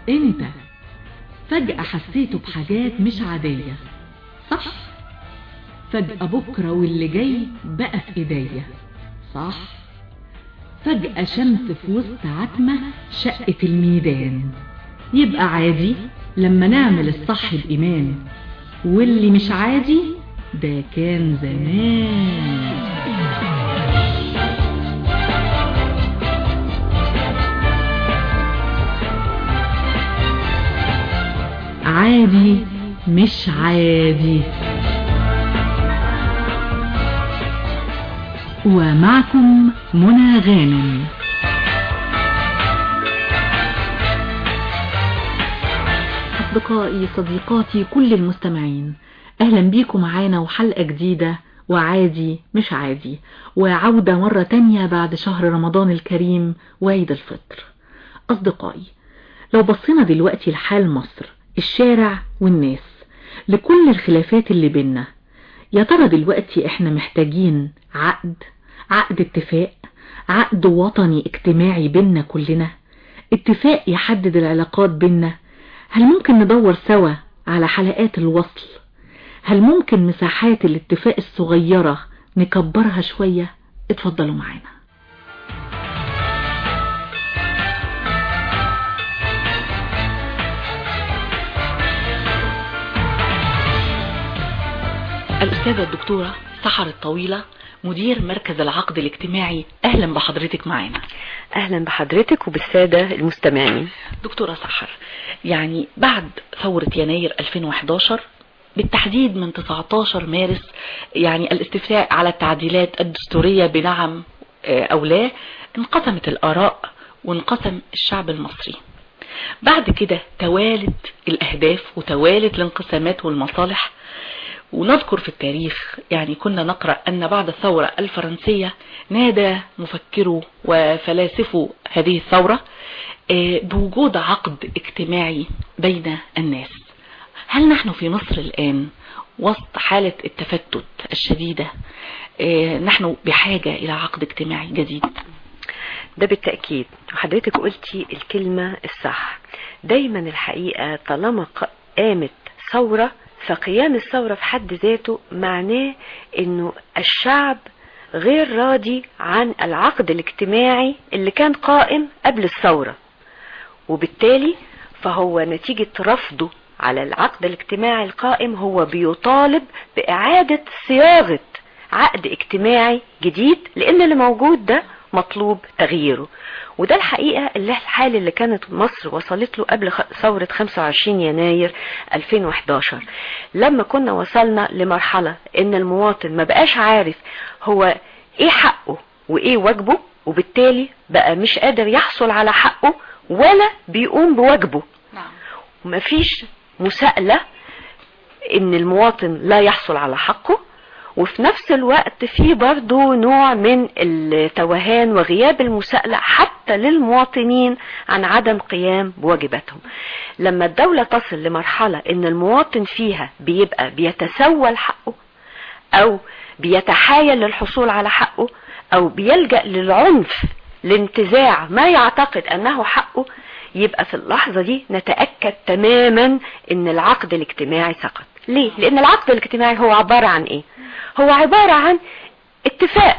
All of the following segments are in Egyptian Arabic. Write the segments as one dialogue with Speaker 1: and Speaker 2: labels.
Speaker 1: انت فجأة حسيته بحاجات مش عادية صح فجأة بكرة واللي جاي بقى في ايديا صح فجأة شمس في وسط عتمة شقت الميدان يبقى عادي لما نعمل الصح بإيمان واللي مش عادي ده كان زمان عادي مش عادي ومعكم منى غانم أصدقائي صديقاتي كل المستمعين أهلا بيكم معانا وحلقة جديدة وعادي مش عادي وعودة مرة تانية بعد شهر رمضان الكريم وعيد الفطر أصدقائي لو بصينا دلوقتي لحال مصر الشارع والناس لكل الخلافات اللي بينا يا ترى دلوقتي احنا محتاجين عقد عقد اتفاق عقد وطني اجتماعي بينا كلنا اتفاق يحدد العلاقات بينا هل ممكن ندور سوا على حلقات الوصل هل ممكن مساحات الاتفاق الصغيرة نكبرها شوية اتفضلوا معانا الأستاذة الدكتورة سحر الطويلة مدير مركز العقد الاجتماعي أهلا بحضرتك معانا
Speaker 2: أهلا بحضرتك وبالسادة المستمعين
Speaker 1: دكتورة سحر يعني بعد ثورة يناير 2011 بالتحديد من 19 مارس يعني الاستفتاء على التعديلات الدستورية بنعم أو لا انقسمت الآراء وانقسم الشعب المصري بعد كده توالت الأهداف وتوالت الانقسامات والمصالح ونذكر في التاريخ يعني كنا نقرأ أن بعد الثورة الفرنسية نادى مفكرو وفلاسفو هذه الثورة بوجود عقد اجتماعي بين الناس هل نحن في مصر الآن وسط حالة التفتت الشديدة نحن بحاجة إلى عقد اجتماعي جديد
Speaker 2: ده بالتأكيد وحضرتك قلتي الكلمة الصح دايما الحقيقة طالما قامت ثورة فقيام الثورة في حد ذاته معناه انه الشعب غير راضي عن العقد الاجتماعي اللي كان قائم قبل الثورة وبالتالي فهو نتيجة رفضه على العقد الاجتماعي القائم هو بيطالب بإعادة صياغة عقد اجتماعي جديد لأن اللي موجود ده مطلوب تغييره وده الحقيقة اللي الحال اللي كانت مصر وصلت له قبل ثورة 25 يناير 2011 لما كنا وصلنا لمرحلة ان المواطن ما بقاش عارف هو ايه حقه وايه واجبه وبالتالي بقى مش قادر يحصل على حقه ولا بيقوم بواجبه
Speaker 1: نعم.
Speaker 2: ومفيش مساءلة ان المواطن لا يحصل على حقه وفي نفس الوقت في برضو نوع من التوهان وغياب المساءلة حتى للمواطنين عن عدم قيام بواجباتهم لما الدولة تصل لمرحلة ان المواطن فيها بيبقى بيتسول حقه او بيتحايل للحصول على حقه او بيلجأ للعنف لانتزاع ما يعتقد انه حقه يبقى في اللحظة دي نتأكد تماما ان العقد الاجتماعي سقط ليه؟ لان العقد الاجتماعي هو عبارة عن ايه؟ هو عبارة عن اتفاق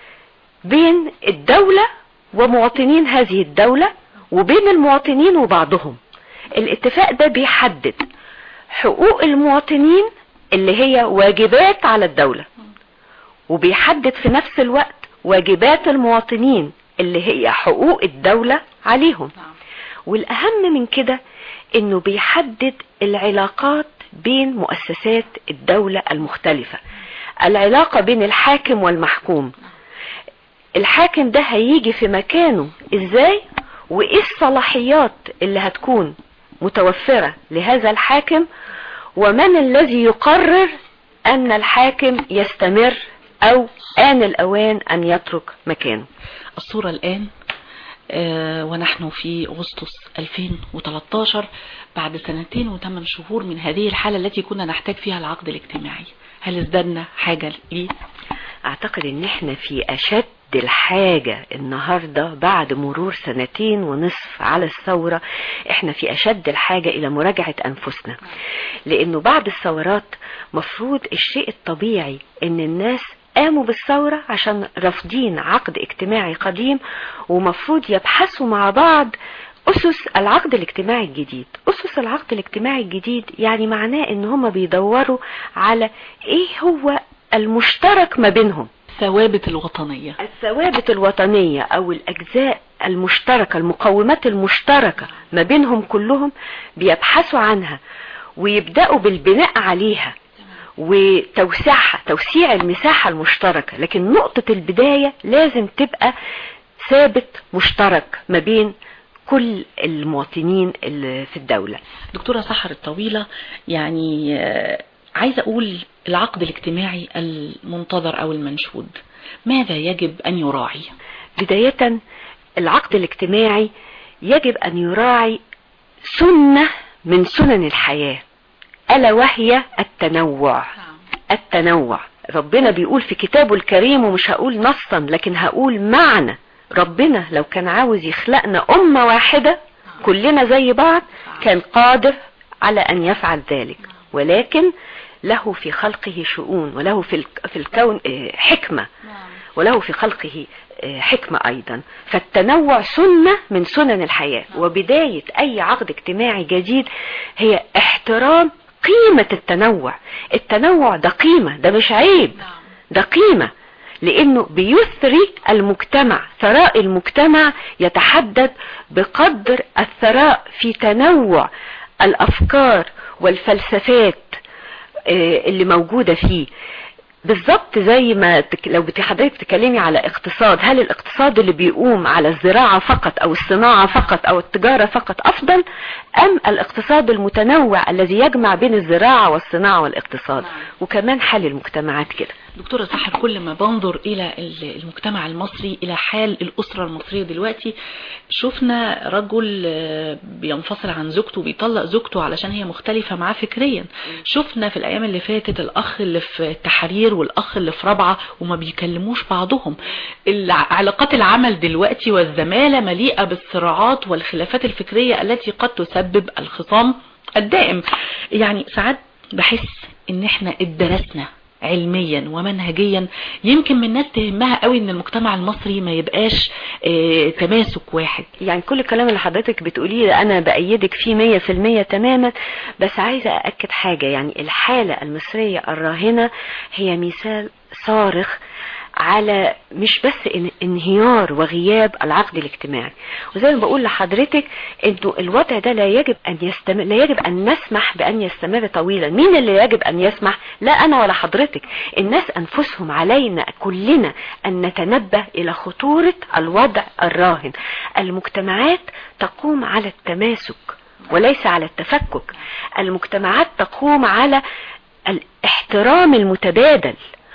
Speaker 2: بين الدولة ومواطنين هذه الدولة وبين المواطنين وبعضهم الاتفاق ده بيحدد حقوق المواطنين اللي هي واجبات على الدولة وبيحدد في نفس الوقت واجبات المواطنين اللي هي حقوق الدولة عليهم والأهم من كده انه بيحدد العلاقات بين مؤسسات الدولة المختلفة العلاقة بين الحاكم والمحكوم الحاكم ده هيجي في مكانه ازاي وايه الصلاحيات اللي هتكون متوفرة لهذا الحاكم ومن الذي يقرر ان الحاكم يستمر او آن الاوان ان يترك مكانه
Speaker 1: الصورة الآن آه ونحن في أغسطس 2013 بعد سنتين وثمان شهور من هذه الحالة التي كنا نحتاج فيها العقد الاجتماعي هل ازدادنا حاجة ليه؟
Speaker 2: اعتقد ان احنا في اشد الحاجة النهاردة بعد مرور سنتين ونصف على الثورة احنا في اشد الحاجة الى مراجعة انفسنا لانه بعد الثورات مفروض الشيء الطبيعي ان الناس قاموا بالثورة عشان رافضين عقد اجتماعي قديم ومفروض يبحثوا مع بعض أسس العقد الاجتماعي الجديد أسس العقد الاجتماعي الجديد يعني معناه ان هم بيدوروا على ايه هو المشترك ما بينهم
Speaker 1: ثوابت الوطنية
Speaker 2: الثوابت الوطنية او الاجزاء المشتركة المقومات المشتركة ما بينهم كلهم بيبحثوا عنها ويبدأوا بالبناء عليها وتوسيعها توسيع المساحة المشتركة لكن نقطة البداية لازم تبقى ثابت مشترك ما بين كل المواطنين اللي في الدولة
Speaker 1: دكتورة سحر الطويلة يعني آه، عايزة أقول العقد الاجتماعي المنتظر أو المنشود ماذا يجب أن يراعي
Speaker 2: بداية العقد الاجتماعي يجب أن يراعي سنة من سنن الحياة ألا وهي التنوع التنوع ربنا بيقول في كتابه الكريم ومش هقول نصا لكن هقول معنى ربنا لو كان عاوز يخلقنا أمة واحدة كلنا زي بعض كان قادر على أن يفعل ذلك ولكن له في خلقه شؤون وله في الك- في الكون آه، حكمة وله في خلقه آه، حكمة أيضا فالتنوع سنة من سنن الحياة وبداية أي عقد اجتماعي جديد هي احترام قيمة التنوع التنوع ده قيمة ده مش عيب ده قيمة لانه بيثري المجتمع ثراء المجتمع يتحدد بقدر الثراء في تنوع الافكار والفلسفات آه، اللي موجودة فيه بالظبط زي ما تك... لو بت- حضرتك بتتكلمي على اقتصاد هل الاقتصاد اللي بيقوم على الزراعة فقط او الصناعة فقط او التجارة فقط افضل ام الاقتصاد المتنوع الذي يجمع بين الزراعة والصناعة والاقتصاد
Speaker 1: نعم.
Speaker 2: وكمان حل المجتمعات كده
Speaker 1: دكتورة سحر كل ما بنظر إلى ال- المجتمع المصري إلى حال الأسرة المصرية دلوقتي شفنا رجل آه، بينفصل عن زوجته بيطلق زوجته علشان هي مختلفة معاه فكريا شفنا في الأيام اللي فاتت الأخ اللي في التحرير والأخ اللي في رابعة وما بيكلموش بعضهم الع- علاقات العمل دلوقتي والزمالة مليئة بالصراعات والخلافات الفكرية التي قد تسبب الخصام الدائم يعني ساعات بحس ان احنا اتدرسنا علميا ومنهجيا يمكن من الناس تهمها قوي ان المجتمع المصري ما يبقاش اه تماسك واحد
Speaker 2: يعني كل الكلام اللي حضرتك بتقوليه ده انا بأيدك فيه مية في المية تماما بس عايزة أأكد حاجة يعني الحالة المصرية الراهنة هي مثال صارخ على مش بس ان- انهيار وغياب العقد الاجتماعي وزي ما بقول لحضرتك انه الوضع ده لا يجب ان يستمر لا يجب ان نسمح بان يستمر طويلا مين اللي يجب ان يسمح لا انا ولا حضرتك الناس انفسهم علينا كلنا ان نتنبه الى خطورة الوضع الراهن المجتمعات تقوم على التماسك وليس على التفكك المجتمعات تقوم على الاحترام المتبادل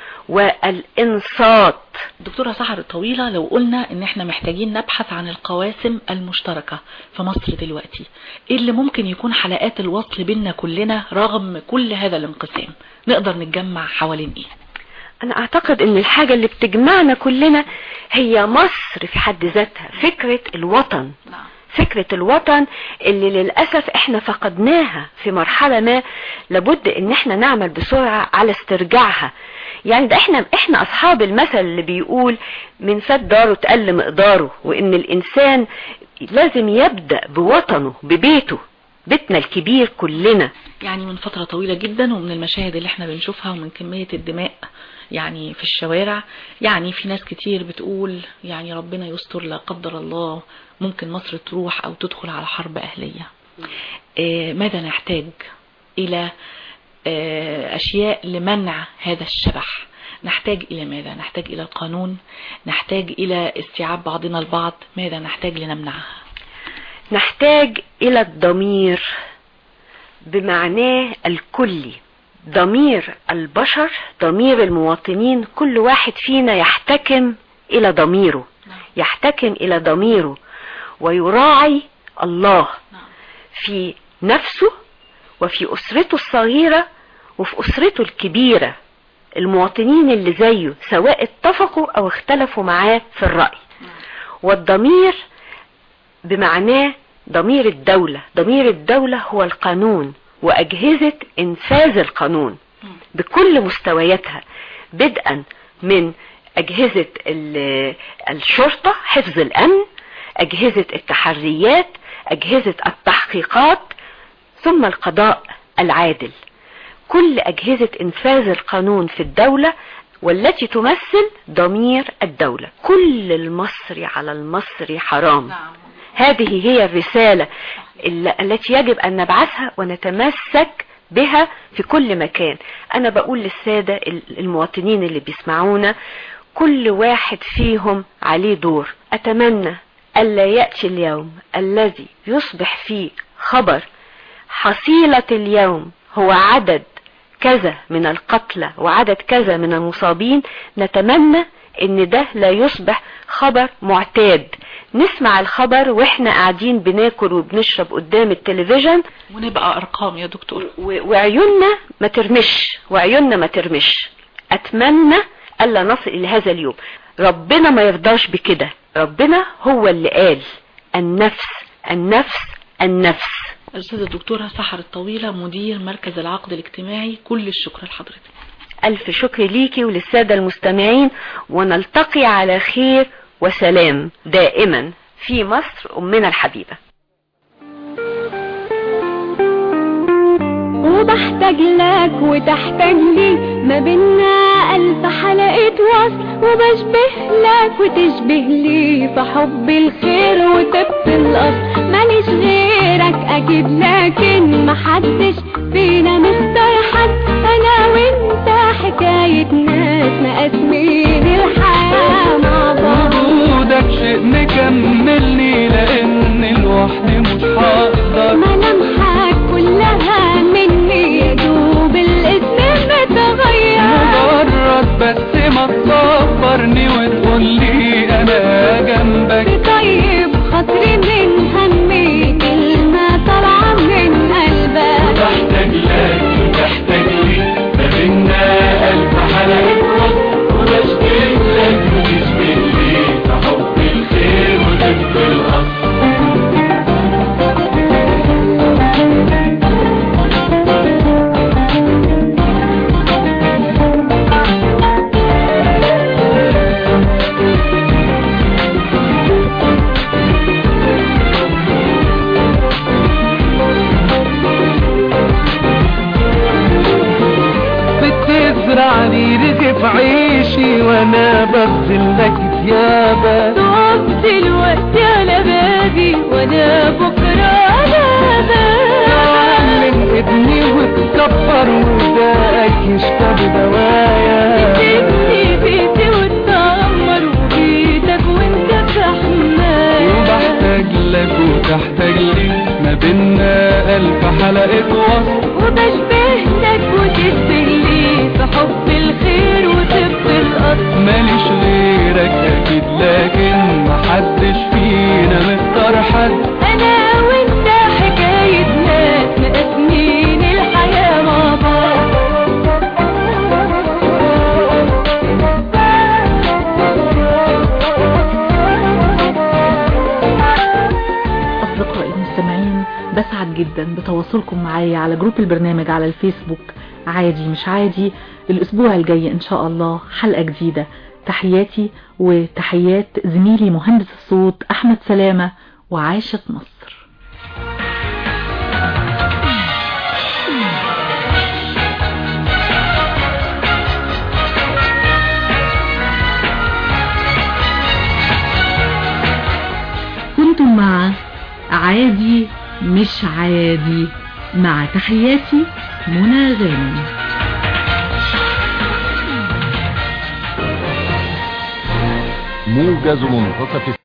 Speaker 2: والانصات
Speaker 1: دكتورة سحر الطويلة لو قلنا ان احنا محتاجين نبحث عن القواسم المشتركة في مصر دلوقتي ايه اللي ممكن يكون حلقات الوصل بيننا كلنا رغم كل هذا الانقسام نقدر نتجمع حوالين ايه
Speaker 2: انا اعتقد ان الحاجة اللي بتجمعنا كلنا هي مصر في حد ذاتها فكرة الوطن
Speaker 1: نعم
Speaker 2: فكرة الوطن اللي للأسف احنا فقدناها في مرحلة ما لابد ان احنا نعمل بسرعة على استرجاعها يعني ده احنا احنا اصحاب المثل اللي بيقول من فات داره تقل مقداره وان الانسان لازم يبدأ بوطنه ببيته بيتنا الكبير كلنا
Speaker 1: يعني من فترة طويلة جدا ومن المشاهد اللي احنا بنشوفها ومن كمية الدماء يعني في الشوارع يعني في ناس كتير بتقول يعني ربنا يستر لا قدر الله ممكن مصر تروح او تدخل على حرب اهلية آه، ماذا نحتاج الى آه، اشياء لمنع هذا الشبح نحتاج الى ماذا نحتاج الى القانون نحتاج الى استيعاب بعضنا البعض ماذا نحتاج لنمنعها
Speaker 2: نحتاج الى الضمير بمعناه الكلي ضمير البشر ضمير المواطنين كل واحد فينا يحتكم الى ضميره يحتكم الى ضميره ويراعي الله في نفسه وفي اسرته الصغيرة وفي اسرته الكبيرة المواطنين اللي زيه سواء اتفقوا او اختلفوا معاه في الرأي والضمير بمعناه ضمير الدولة ضمير الدولة هو القانون وأجهزة إنفاذ القانون بكل مستوياتها بدءا من أجهزة ال- الشرطة حفظ الأمن أجهزة التحريات أجهزة التحقيقات ثم القضاء العادل كل أجهزة إنفاذ القانون في الدولة والتي تمثل ضمير الدولة كل المصري على المصري حرام هذه هي الرسالة ال- التي يجب أن نبعثها ونتمسك بها في كل مكان أنا بقول للسادة ال- المواطنين اللي بيسمعونا كل واحد فيهم عليه دور أتمنى ألا يأتي اليوم الذي يصبح فيه خبر حصيلة اليوم هو عدد كذا من القتلى وعدد كذا من المصابين نتمنى ان ده لا يصبح خبر معتاد نسمع الخبر واحنا قاعدين بناكل وبنشرب قدام التلفزيون
Speaker 1: ونبقى ارقام يا دكتور
Speaker 2: و- وعيوننا ما ترمش وعيوننا ما ترمش اتمنى الا نصل الى هذا اليوم ربنا ما يرضاش بكده ربنا هو اللي قال النفس النفس النفس
Speaker 1: الاستاذه الدكتوره سحر الطويله مدير مركز العقد الاجتماعي كل الشكر لحضرتك
Speaker 2: ألف شكر ليكي وللسادة المستمعين ونلتقي على خير وسلام دائما في مصر أمنا الحبيبة
Speaker 3: وبحتاج لك وتحتاج لي ما بينا ألف حلقة وصل وبشبه لك وتشبه لي في حب الخير وطب الأصل ماليش غيرك أكيد لكن محدش فينا مختار حد أنا وأنت حكاية ناس مقاسمين الحياة مع بعض
Speaker 4: وجودك شيء مكملني لان لوحدي مش هقدر
Speaker 3: ملامحك كلها مني يا دوب الاسم متغير
Speaker 4: مجرد بس ما تصبرني وتقولي انا جنبك
Speaker 3: طيب خاطري من همي كلمة طالعة من قلبك
Speaker 4: بحتاج لك وتحتاج لي ما بينا ألف حلقة وصل وبشبه لك وتشبه لي في حب الخير وطب الأصل بتزرع لي رزق في عيشي وانا ببذل لك ثيابك
Speaker 3: تقف دلوقتي على بابي وانا بكرة على بابك
Speaker 4: تعلم ابني وتكبر وداك يشرب دوايا
Speaker 3: تبني بيتي وتدمر وبيتك وانت في حماية
Speaker 4: وبحتاج لك وتحتاج لي ما بينا ألف حلقة وصل
Speaker 3: وبشبه لك وتشبه لي في حب الخير وطب الأصل
Speaker 4: ماليش غيرك أكيد لكن محدش فينا مختار حد
Speaker 3: أنا وأنت حكاية ناس مقاسمين الحياة مع بعض
Speaker 1: أصدقائي المستمعين بسعد جدا بتواصلكم معايا على جروب البرنامج على الفيسبوك عادي مش عادي الأسبوع الجاي إن شاء الله حلقة جديدة تحياتي وتحيات زميلي مهندس الصوت أحمد سلامة وعاشة مصر كنتم مع عادي مش عادي مع تحياتي منى غانم
Speaker 5: موجز منتصف